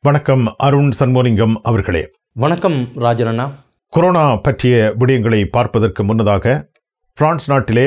வணக்கம் அருண் சண்முலிங்கம் அவர்களே வணக்கம் ராஜன் அண்ணா கொரோனா பற்றிய விடயங்களை பார்ப்பதற்கு முன்னதாக பிரான்ஸ் நாட்டிலே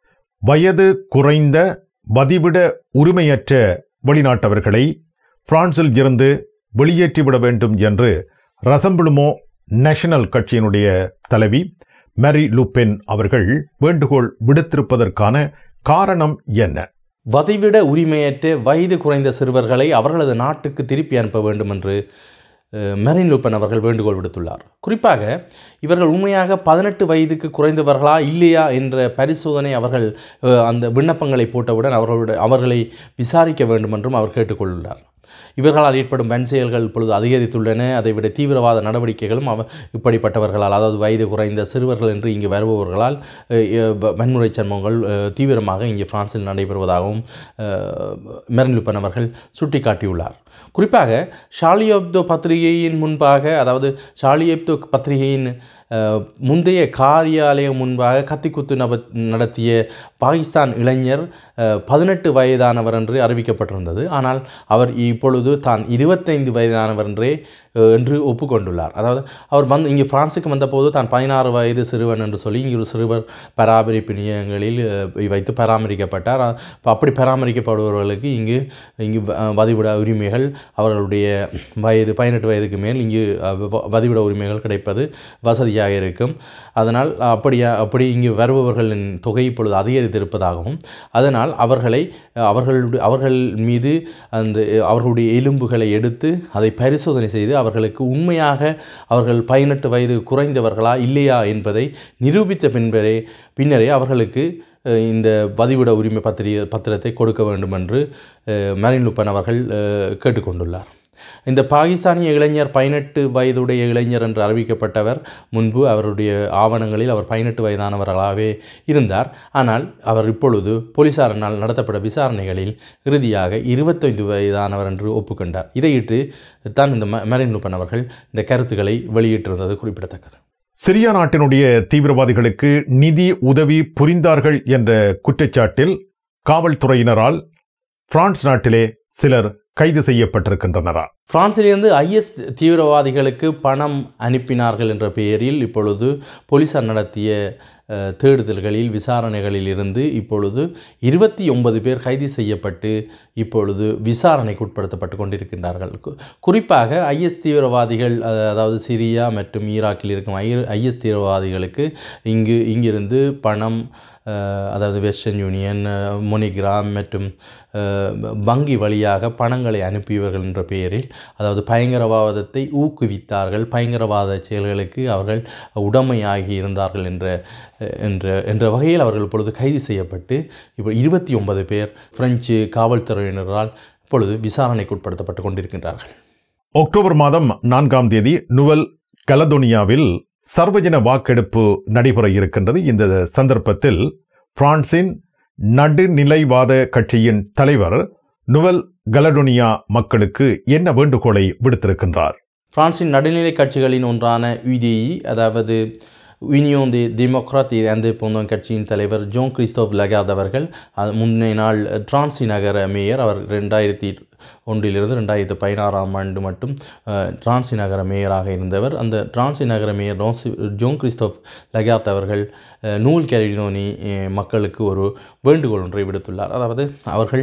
வயது குறைந்த வதிவிட உரிமையற்ற வெளிநாட்டவர்களை பிரான்சில் இருந்து வெளியேற்றிவிட வேண்டும் என்று ரசம்பிளுமோ நேஷனல் கட்சியினுடைய தலைவி மேரி லூபென் அவர்கள் வேண்டுகோள் விடுத்திருப்பதற்கான காரணம் என்ன வதைவிட உரிமையற்ற வயது குறைந்த சிறுவர்களை அவர்களது நாட்டுக்கு திருப்பி அனுப்ப வேண்டும் என்று அஹ், மெரின் லூப்பன் அவர்கள் வேண்டுகோள் விடுத்துள்ளார் குறிப்பாக இவர்கள் உண்மையாக பதினெட்டு வயதுக்கு குறைந்தவர்களா இல்லையா என்ற பரிசோதனை அவர்கள் அஹ், அந்த விண்ணப்பங்களை போட்டவுடன் அவர்களுடைய அவர்களை விசாரிக்க வேண்டும் என்றும் அவர் கேட்டுக்கொண்டுள்ளார் இவர்களால் ஏற்படும் வன் செயல்கள் இப்பொழுது அதிகரித்துள்ளன அதைவிட தீவிரவாத நடவடிக்கைகளும் அவ இப்படிப்பட்டவர்களால் அதாவது வயது குறைந்த சிறுவர்கள் என்று இங்கு வருபவர்களால் அஹ், அஹ், வ- வன்முறை சம்பவங்கள் அஹ், தீவிரமாக இங்கே பிரான்சில் நடைபெறுவதாகவும் அஹ், மெரின் லுப்பன் அவர்கள் சுட்டிக்காட்டியுள்ளார் குறிப்பாக ஷார்லி எப்தோ பத்திரிகையின் முன்பாக அதாவது ஷார்லி எப்தோ பத்திரிகையின் அஹ், முந்தைய காரியாலயம் முன்பாக கத்திக்குத்து நப நடத்திய பாகிஸ்தான் இளைஞர் பதினெட்டு வயதானவர் என்று அறிவிக்கப்பட்டிருந்தது ஆனால் அவர் இப்பொழுது தான் இருபத்தைந்து வயதானவர் என்றே அஹ், என்று ஒப்புக்கொண்டுள்ளார் அதாவது அவர் வந்து இங்கே பிரான்சுக்கு வந்தபோது தான் பதினாறு வயது சிறுவன் என்று சொல்லி இங்கே ஒரு சிறுவர் பராமரிப்பு நிலையங்களில் அஹ், வைத்து பராமரிக்கப்பட்டார் அ- அப்ப அப்படி பராமரிக்கப்படுபவர்களுக்கு இங்கு இங்கு வ- அஹ், வதிவிட உரிமைகள் அவர்களுடைய வயது பதினெட்டு வயதுக்கு மேல் இங்கு அஹ், வ- வதிவிட உரிமைகள் கிடைப்பது வசதியாக இருக்கும் அதனால் அப்படியா அப்படி இங்கு வருபவர்களின் தொகை இப்பொழுது அதிகரித்திருப்பதாகவும் அதனால் அவர்களை அஹ், அவர்களுடைய அவர்கள் மீது அந்த அஹ், அவர்களுடைய எலும்புகளை எடுத்து அதை பரிசோதனை செய்து அவர்களுக்கு உண்மையாக அவர்கள் பதினெட்டு வயது குறைந்தவர்களா இல்லையா என்பதை நிரூபித்த பின்பரே பின்னரே அவர்களுக்கு அஹ், இந்த பதிவிட உரிமை பத்திரிய பத்திரத்தை கொடுக்க வேண்டும் என்று அஹ், மரின் லுப்பன் அவர்கள் அஹ், கேட்டுக்கொண்டுள்ளார் இந்த பாகிஸ்தானிய இளைஞர் பதினெட்டு வயதுடைய இளைஞர் என்று அறிவிக்கப்பட்டவர் முன்பு அவருடைய ஆவணங்களில் அவர் பதினெட்டு வயதானவர்களாகவே இருந்தார் ஆனால் அவர் இப்பொழுது போலீசாரினால் நடத்தப்பட்ட விசாரணைகளில் இறுதியாக இருபத்தைந்து வயதானவர் என்று ஒப்புக்கொண்டார் இதையிட்டு தான் இந்த ம- மெரின் லுப்பன் அவர்கள் இந்த கருத்துக்களை வெளியிட்டிருந்தது குறிப்பிடத்தக்கது சிரியா நாட்டினுடைய தீவிரவாதிகளுக்கு நிதி உதவி புரிந்தார்கள் என்ற குற்றச்சாட்டில் காவல்துறையினரால் பிரான்ஸ் நாட்டிலே சிலர் கைது செய்யப்பட்டிருக்கின்றனரா பிரான்சிலிருந்து ஐஎஸ் தீவிரவாதிகளுக்கு பணம் அனுப்பினார்கள் என்ற பெயரில் இப்பொழுது போலீசார் நடத்திய அஹ், தேடுதல்களில் விசாரணைகளில் இருந்து இப்பொழுது இருபத்தி ஒன்பது பேர் கைது செய்யப்பட்டு இப்பொழுது விசாரணைக்கு உட்படுத்தப்பட்டு கொண்டிருக்கின்றார்கள் கு- குறிப்பாக ஐஎஸ் தீவிரவாதிகள் அஹ், அதாவது சிரியா மற்றும் ஈராக்கில் இருக்கும் ஐ ஐஎஸ் தீவிரவாதிகளுக்கு இங்கு இங்கிருந்து பணம் அஹ், அதாவது வெஸ்டர்ன் யூனியன் அஹ், மொனிகிராம் மற்றும் அஹ், வங்கி வழியாக பணங்களை அனுப்பியவர்கள் என்ற பெயரில் அதாவது பயங்கரவாதத்தை ஊக்குவித்தார்கள் பயங்கரவாத செயல்களுக்கு அவர்கள் உடமையாகி இருந்தார்கள் என்ற என்ற என்ற வகையில் அவர்கள் இப்பொழுது கைது செய்யப்பட்டு இப்போ இருபத்தி ஒன்பது பேர் பிரெஞ்சு காவல்துறையினரால் இப்பொழுது விசாரணைக்கு உட்படுத்தப்பட்டு கொண்டிருக்கின்றார்கள் அக்டோபர் மாதம் நான்காம் தேதி நுவல் கலதோனியாவில் சர்வஜன வாக்கெடுப்பு நடைபெற இருக்கின்றது இந்த சந்தர்ப்பத்தில் பிரான்சின் நடுநிலைவாத கட்சியின் தலைவர் நுவல் கலடோனியா மக்களுக்கு என்ன வேண்டுகோளை விடுத்திருக்கின்றார் பிரான்சின் நடுநிலை கட்சிகளின் ஒன்றான UDI அதாவது யூனியோன் தி டெமோக்ராட் அந்த போந்தோன் கட்சியின் தலைவர் ஜோன் கிறிஸ்டோப் லகார்ட் அவர்கள் அது முன்னைய நாள் டிரான்சி நகர மேயர் அவர் ரெண்டாயிரத்தி ஒன்றிலிருந்து ரெண்டாயிரத்தி பதினாறாம் ஆண்டு மட்டும் அஹ், டிரான்சி நகர மேயராக இருந்தவர் அந்த டிரான்சி நகர மேயர் ரோசி ஜோன் கிறிஸ்டோப் லகார்ட் அவர்கள் அஹ், நூல் கேலினோனி அஹ், மக்களுக்கு ஒரு வேண்டுகோள் ஒன்றை விடுத்துள்ளார் அதாவது அவர்கள்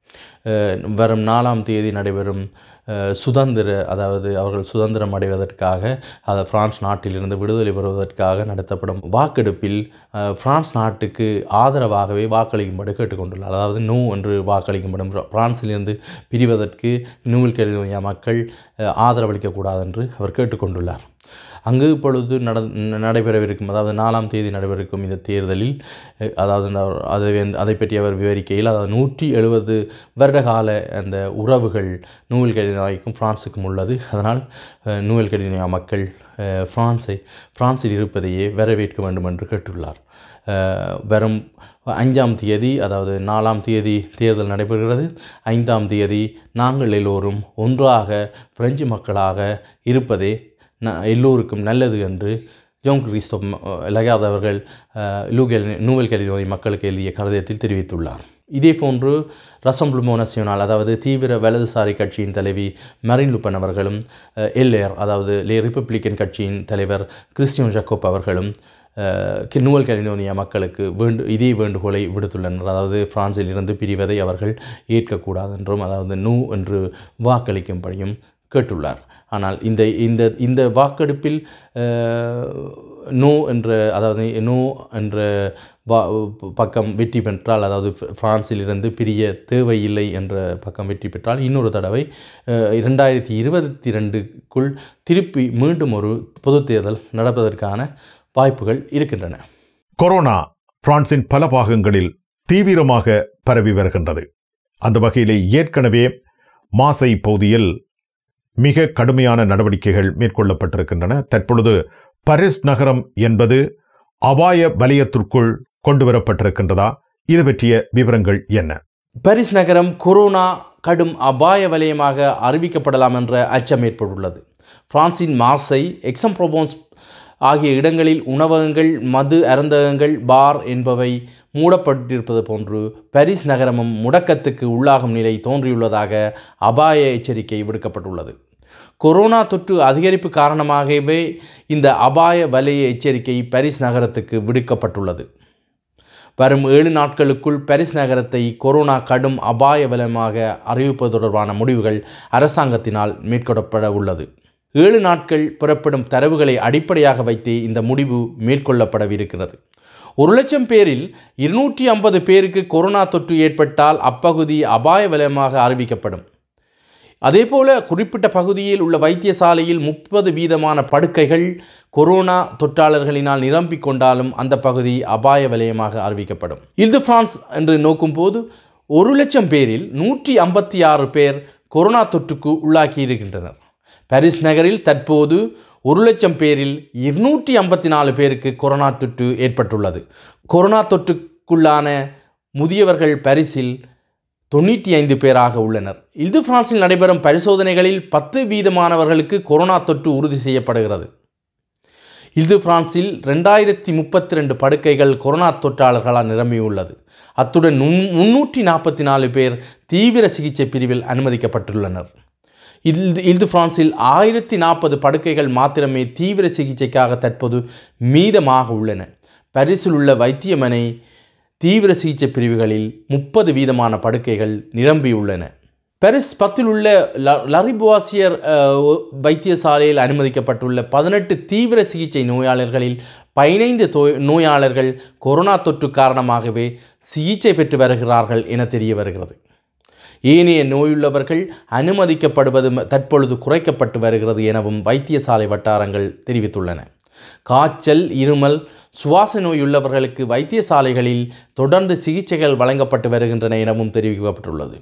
அஹ், வரும் நாலாம் தேதி நடைபெறும் அஹ், சுதந்திர அதாவது அவர்கள் சுதந்திரம் அடைவதற்காக அதை பிரான்ஸ் நாட்டிலிருந்து விடுதலை பெறுவதற்காக நடத்தப்படும் வாக்கெடுப்பில் அஹ், பிரான்ஸ் நாட்டுக்கு ஆதரவாகவே வாக்களிக்கும்படி கேட்டுக்கொண்டுள்ளார் அதாவது நோ என்று வாக்களிக்கும்படும் பிர- பிரான்சிலிருந்து பிரிவதற்கு நூல் கேள்விய மக்கள் அஹ், ஆதரவளிக்கக்கூடாது என்று அவர் கேட்டுக்கொண்டுள்ளார் அங்கு இப்பொழுது நட நடைபெறவிருக்கும் அதாவது நாலாம் தேதி நடைபெறவிருக்கும் இந்த தேர்தலில் அஹ், அதாவது இந்த அவர் அதை வந்து- அதை பற்றி அவர் விவரிக்கையில் அதாவது நூற்றி எழுபது வருடகால அந்த உறவுகள் நூல் கடிதம் பிரான்ஸுக்கும் உள்ளது அதனால் அஹ், நூல் கடிதம் மக்கள் அஹ், பிரான்ஸை பிரான்சில் இருப்பதையே வரவேற்க வேண்டும் என்று கேட்டுள்ளார் அஹ், வரும் அஞ்சாம் தேதி அதாவது நாலாம் தேதி தேர்தல் நடைபெறுகிறது ஐந்தாம் தேதி நாங்கள் எல்லோரும் ஒன்றாக பிரெஞ்சு மக்களாக இருப்பதே ந எல்லோருக்கும் நல்லது என்று ஜோன் கிறிஸ்டோப் லகார்ட் அவர்கள் அஹ், லூகெல் நூவல் கலினோய் மக்களுக்கு எழுதிய கடிதத்தில் தெரிவித்துள்ளார் இதேபோன்று ரசம்பிளுமோ நசியோனால் அதாவது தீவிர வலதுசாரி கட்சியின் தலைவி மரின் லுப்பன் அவர்களும் அஹ், எல்ஏர் அதாவது லே ரிப்பப்ளிக்கன் கட்சியின் தலைவர் கிறிஸ்டியன் ஜக்கோப் அவர்களும் அஹ், கி- நூவல் கலினோனியா மக்களுக்கு வேண்டு இதே வேண்டுகோளை விடுத்துள்ளனர் அதாவது பிரான்சில் இருந்து பிரிவதை அவர்கள் ஏற்கக்கூடாது என்றும் அதாவது நூ என்று வாக்களிக்கும்படியும் கேட்டுள்ளார் ஆனால் இந்த இந்த இந்த வாக்கெடுப்பில் அஹ், நோ என்ற அதாவது நோ என்ற வா பக்கம் வெற்றி பெற்றால் அதாவது பிர- பிரான்சிலிருந்து பிரிய தேவையில்லை என்ற பக்கம் வெற்றி பெற்றால் இன்னொரு தடவை அஹ், இரண்டாயிரத்தி இருபத்தி ரெண்டுக்குள் திருப்பி மீண்டும் ஒரு பொதுத் தேர்தல் நடப்பதற்கான வாய்ப்புகள் இருக்கின்றன கொரோனா பிரான்சின் பல பாகங்களில் தீவிரமாக பரவி வருகின்றது அந்த வகையிலே ஏற்கனவே மாசை பகுதியில் மிக கடுமையான நடவடிக்கைகள் மேற்கொள்ளப்பட்டிருக்கின்றன தற்பொழுது பரிஸ் நகரம் என்பது அபாய வலயத்திற்குள் கொண்டு வரப்பட்டிருக்கின்றதா இது பற்றிய விவரங்கள் என்ன பாரிஸ் நகரம் கொரோனா கடும் அபாய வலயமாக அறிவிக்கப்படலாம் என்ற அச்சம் ஏற்பட்டுள்ளது பிரான்சின் மார்சை எக்ஸம் ப்ரோபோன்ஸ் ஆகிய இடங்களில் உணவகங்கள் மது அருந்தகங்கள் பார் என்பவை மூடப்பட்டிருப்பது போன்று பாரிஸ் நகரமும் முடக்கத்துக்கு உள்ளாகும் நிலை தோன்றியுள்ளதாக அபாய எச்சரிக்கை விடுக்கப்பட்டுள்ளது கொரோனா தொற்று அதிகரிப்பு காரணமாகவே இந்த அபாய வலய எச்சரிக்கை பாரிஸ் நகரத்துக்கு விடுக்கப்பட்டுள்ளது வரும் ஏழு நாட்களுக்குள் பாரிஸ் நகரத்தை கொரோனா கடும் அபாய வலயமாக அறிவிப்பது தொடர்பான முடிவுகள் அரசாங்கத்தினால் மேற்கொள்ளப்பட உள்ளது ஏழு நாட்கள் புறப்படும் தரவுகளை அடிப்படையாக வைத்தே இந்த முடிவு மேற்கொள்ளப்படவிருக்கிறது ஒரு லட்சம் பேரில் இருநூற்றி ஐம்பது பேருக்கு கொரோனா தொற்று ஏற்பட்டால் அப்பகுதி அபாய வலயமாக அறிவிக்கப்படும் அதேபோல குறிப்பிட்ட பகுதியில் உள்ள வைத்தியசாலையில் முப்பது வீதமான படுக்கைகள் கொரோனா தொற்றாளர்களினால் நிரம்பிக் கொண்டாலும் அந்த பகுதி அபாய வலயமாக அறிவிக்கப்படும் இல்து பிரான்ஸ் என்று நோக்கும்போது ஒரு லட்சம் பேரில் நூற்றி ஐம்பத்தி ஆறு பேர் கொரோனா தொற்றுக்கு உள்ளாக்கி இருக்கின்றனர் பாரிஸ் நகரில் தற்போது ஒரு லட்சம் பேரில் இருநூற்றி ஐம்பத்தி நாலு பேருக்கு கொரோனா தொற்று ஏற்பட்டுள்ளது கொரோனா தொற்றுக்குள்ளான முதியவர்கள் பாரிஸில் தொண்ணூற்றி ஐந்து பேராக உள்ளனர் இது பிரான்சில் நடைபெறும் பரிசோதனைகளில் பத்து வீதமானவர்களுக்கு கொரோனா தொற்று உறுதி செய்யப்படுகிறது இது பிரான்சில் ரெண்டாயிரத்தி முப்பத்தி ரெண்டு படுக்கைகள் கொரோனா தொற்றாளர்களால் நிரம்பியுள்ளது அத்துடன் நுண் முன்னூற்றி நாற்பத்தி நாலு பேர் தீவிர சிகிச்சை பிரிவில் அனுமதிக்கப்பட்டுள்ளனர் இது இது பிரான்சில் ஆயிரத்தி நாற்பது படுக்கைகள் மாத்திரமே தீவிர சிகிச்சைக்காக தற்போது மீதமாக உள்ளன பாரிஸில் உள்ள வைத்தியமனை தீவிர சிகிச்சை பிரிவுகளில் முப்பது வீதமான படுக்கைகள் நிரம்பியுள்ளன பாரிஸ் பத்தில் உள்ள ல லரிபுவாசியர் அஹ், வைத்தியசாலையில் அனுமதிக்கப்பட்டுள்ள பதினெட்டு தீவிர சிகிச்சை நோயாளர்களில் பதினைந்து தோ நோயாளர்கள் கொரோனா தொற்று காரணமாகவே சிகிச்சை பெற்று வருகிறார்கள் என தெரிய வருகிறது ஏனைய நோயுள்ளவர்கள் அனுமதிக்கப்படுவது ம- தற்பொழுது குறைக்கப்பட்டு வருகிறது எனவும் வைத்தியசாலை வட்டாரங்கள் தெரிவித்துள்ளன காய்ச்சல் இருமல் சுவாச நோயுள்ளவர்களுக்கு வைத்தியசாலைகளில் தொடர்ந்து சிகிச்சைகள் வழங்கப்பட்டு வருகின்றன எனவும் தெரிவிக்கப்பட்டுள்ளது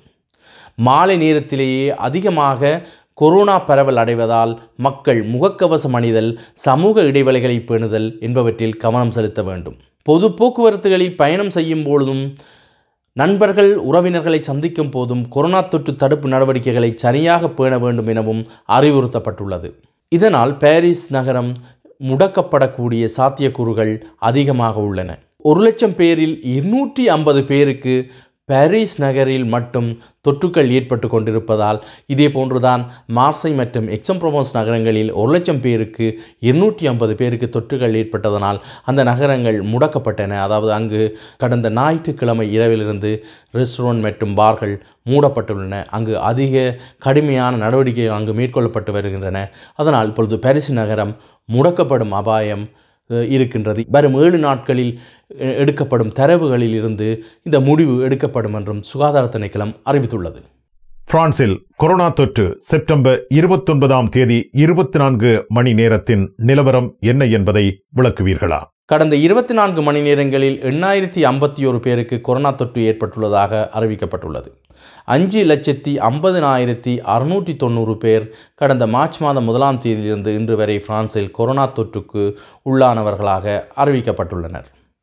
மாலை நேரத்திலேயே அதிகமாக கொரோனா பரவல் அடைவதால் மக்கள் முகக்கவசம் அணிதல் சமூக இடைவெளிகளை பேணுதல் என்பவற்றில் கவனம் செலுத்த வேண்டும் பொது போக்குவரத்துகளில் பயணம் செய்யும் பொழுதும் நண்பர்கள் உறவினர்களை சந்திக்கும் போதும் கொரோனா தொற்று தடுப்பு நடவடிக்கைகளை சரியாக பேண வேண்டும் எனவும் அறிவுறுத்தப்பட்டுள்ளது இதனால் பாரிஸ் நகரம் முடக்கப்படக்கூடிய சாத்தியக்கூறுகள் அதிகமாக உள்ளன ஒரு லட்சம் பேரில் இருநூற்றி ஐம்பது பேருக்கு பாரிஸ் நகரில் மட்டும் தொற்றுக்கள் ஏற்பட்டு கொண்டிருப்பதால் இதே போன்றுதான் மார்சை மற்றும் எக்ஸம்ப்ரோமோஸ் நகரங்களில் ஒரு லட்சம் பேருக்கு இருநூற்றி ஐம்பது பேருக்கு தொற்றுகள் ஏற்பட்டதனால் அந்த நகரங்கள் முடக்கப்பட்டன அதாவது அங்கு கடந்த ஞாயிற்றுக்கிழமை இரவிலிருந்து ரெஸ்டாரண்ட் மற்றும் பார்கள் மூடப்பட்டுள்ளன அங்கு அதிக கடுமையான நடவடிக்கைகள் அங்கு மேற்கொள்ளப்பட்டு வருகின்றன அதனால் இப்பொழுது பாரிஸ் நகரம் முடக்கப்படும் அபாயம் அஹ், இருக்கின்றது வரும் ஏழு நாட்களில் அஹ், எடுக்கப்படும் தரவுகளில் இருந்து இந்த முடிவு எடுக்கப்படும் என்றும் சுகாதார திணைக்களம் அறிவித்துள்ளது பிரான்சில் கொரோனா தொற்று செப்டம்பர் இருபத்தொன்பதாம் தேதி இருபத்தி நான்கு மணி நேரத்தின் நிலவரம் என்ன என்பதை விளக்குவீர்களா கடந்த இருபத்தி நான்கு மணி நேரங்களில் எண்ணாயிரத்தி ஐம்பத்தி ஒரு பேருக்கு கொரோனா தொற்று ஏற்பட்டுள்ளதாக அறிவிக்கப்பட்டுள்ளது அஞ்சு லட்சத்தி ஐம்பதினாயிரத்தி அறுநூற்றி தொண்ணூறு பேர் கடந்த மார்ச் மாதம் முதலாம் தேதியிலிருந்து இன்று வரை பிரான்சில் கொரோனா தொற்றுக்கு உள்ளானவர்களாக அறிவிக்கப்பட்டுள்ளனர்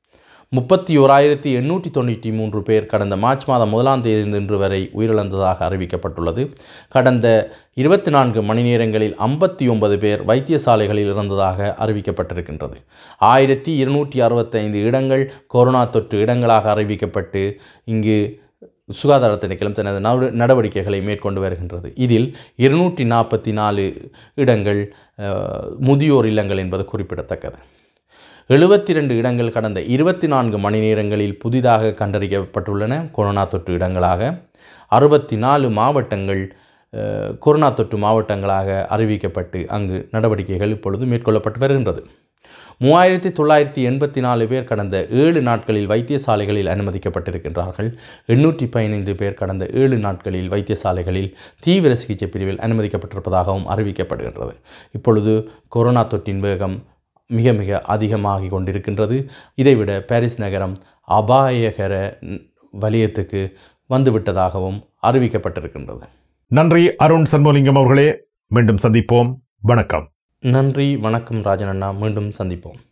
முப்பத்தி ஓராயிரத்தி எண்ணூற்றி தொண்ணூற்றி மூன்று பேர் கடந்த மார்ச் மாதம் முதலாம் தேதி இன்று வரை உயிரிழந்ததாக அறிவிக்கப்பட்டுள்ளது கடந்த இருபத்தி நான்கு மணி நேரங்களில் ஐம்பத்தி ஒன்பது பேர் வைத்தியசாலைகளில் இறந்ததாக அறிவிக்கப்பட்டிருக்கின்றது ஆயிரத்தி இருநூற்றி அறுபத்தைந்து இடங்கள் கொரோனா தொற்று இடங்களாக அறிவிக்கப்பட்டு இங்கு சுகாதார திணைக்களம் தனது நட- நடவடிக்கைகளை மேற்கொண்டு வருகின்றது இதில் இருநூற்றி நாற்பத்தி நாலு இடங்கள் அஹ், முதியோர் இல்லங்கள் என்பது குறிப்பிடத்தக்கது எழுபத்தி ரெண்டு இடங்கள் கடந்த இருபத்தி நான்கு மணி நேரங்களில் புதிதாக கண்டறியப்பட்டுள்ளன கொரோனா தொற்று இடங்களாக அறுபத்தி நாலு மாவட்டங்கள் அஹ், கொரோனா தொற்று மாவட்டங்களாக அறிவிக்கப்பட்டு அங்கு நடவடிக்கைகள் இப்பொழுது மேற்கொள்ளப்பட்டு வருகின்றது மூவாயிரத்தி தொள்ளாயிரத்தி எண்பத்தி நாலு பேர் கடந்த ஏழு நாட்களில் வைத்தியசாலைகளில் அனுமதிக்கப்பட்டிருக்கின்றார்கள் எண்ணூற்றி பதினைந்து பேர் கடந்த ஏழு நாட்களில் வைத்தியசாலைகளில் தீவிர சிகிச்சை பிரிவில் அனுமதிக்கப்பட்டிருப்பதாகவும் அறிவிக்கப்படுகின்றது இப்பொழுது கொரோனா தொற்றின் வேகம் மிக மிக அதிகமாகி கொண்டிருக்கின்றது இதைவிட பாரிஸ் நகரம் அபாயகர ம், வலயத்துக்கு வந்துவிட்டதாகவும் அறிவிக்கப்பட்டிருக்கின்றது நன்றி அருண் சண்முகலிங்கம் அவர்களே மீண்டும் சந்திப்போம் வணக்கம் நன்றி வணக்கம் ராஜன் அண்ணா மீண்டும் சந்திப்போம்